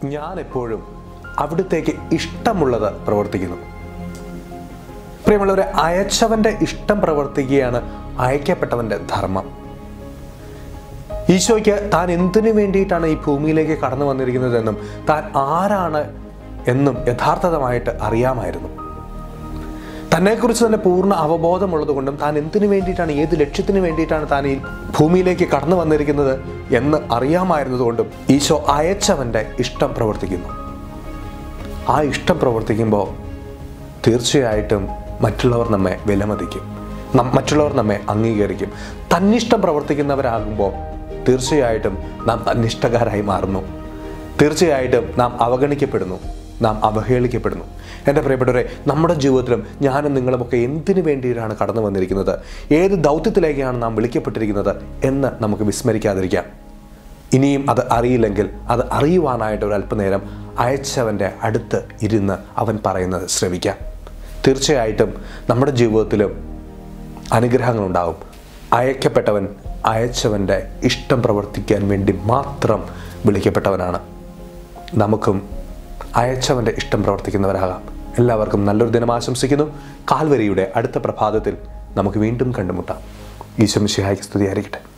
ഞാൻ എപ്പോഴും അവിടുത്തേക്ക് ഇഷ്ടമുള്ളത് പ്രവർത്തിക്കുന്നു പ്രിയമുള്ളവരെ അയച്ചവന്റെ ഇഷ്ടം പ്രവർത്തിക്കുകയാണ് അയക്കപ്പെട്ടവന്റെ ധർമ്മം ഈശോയ്ക്ക് താൻ എന്തിനു വേണ്ടിയിട്ടാണ് ഈ ഭൂമിയിലേക്ക് കടന്നു വന്നിരിക്കുന്നതെന്നും താൻ ആരാണ് എന്നും യഥാർത്ഥമായിട്ട് അറിയാമായിരുന്നു തന്നെക്കുറിച്ച് തന്നെ പൂർണ്ണ അവബോധമുള്ളതുകൊണ്ടും താൻ എന്തിനു വേണ്ടിയിട്ടാണ് ഏത് ലക്ഷ്യത്തിന് വേണ്ടിയിട്ടാണ് താൻ ഈ ഭൂമിയിലേക്ക് കടന്നു വന്നിരിക്കുന്നത് എന്ന് അറിയാമായിരുന്നതുകൊണ്ടും ഈശോ അയച്ചവന്റെ ഇഷ്ടം പ്രവർത്തിക്കുന്നു ആ ഇഷ്ടം പ്രവർത്തിക്കുമ്പോൾ തീർച്ചയായിട്ടും മറ്റുള്ളവർ നമ്മെ വിലമതിക്കും നം- മറ്റുള്ളവർ നമ്മെ അംഗീകരിക്കും തന്നിഷ്ടം പ്രവർത്തിക്കുന്നവരാകുമ്പോൾ തീർച്ചയായിട്ടും നാം തന്നിഷ്ടക്കാരായി മാറുന്നു തീർച്ചയായിട്ടും നാം അവഗണിക്കപ്പെടുന്നു നാം അവഹേളിക്കപ്പെടുന്നു എൻ്റെ പ്രിയപ്പെട്ടവരെ നമ്മുടെ ജീവിതത്തിലും ഞാനും നിങ്ങളുമൊക്കെ എന്തിനു വേണ്ടിയിട്ടാണ് കടന്നു വന്നിരിക്കുന്നത് ഏത് ദൗത്യത്തിലേക്കാണ് നാം വിളിക്കപ്പെട്ടിരിക്കുന്നത് എന്ന് നമുക്ക് വിസ്മരിക്കാതിരിക്കാം ഇനിയും അത് അറിയില്ലെങ്കിൽ അത് അറിയുവാനായിട്ട് ഒരു അല്പനേരം അയച്ചവൻ്റെ അടുത്ത് ഇരുന്ന് അവൻ പറയുന്നത് ശ്രമിക്കാം തീർച്ചയായിട്ടും നമ്മുടെ ജീവിതത്തിലും അനുഗ്രഹങ്ങളുണ്ടാവും അയക്കപ്പെട്ടവൻ അയച്ചവൻ്റെ ഇഷ്ടം പ്രവർത്തിക്കാൻ വേണ്ടി മാത്രം വിളിക്കപ്പെട്ടവനാണ് നമുക്കും അയച്ചവൻ്റെ ഇഷ്ടം പ്രവർത്തിക്കുന്നവരാകാം എല്ലാവർക്കും നല്ലൊരു ദിനം ആശംസിക്കുന്നു കാൽവരിയുടെ അടുത്ത പ്രഭാതത്തിൽ നമുക്ക് വീണ്ടും കണ്ടുമുട്ടാം ഈശോ മിശിഹായ്ക്ക് സ്തുതിയായിരിക്കട്ടെ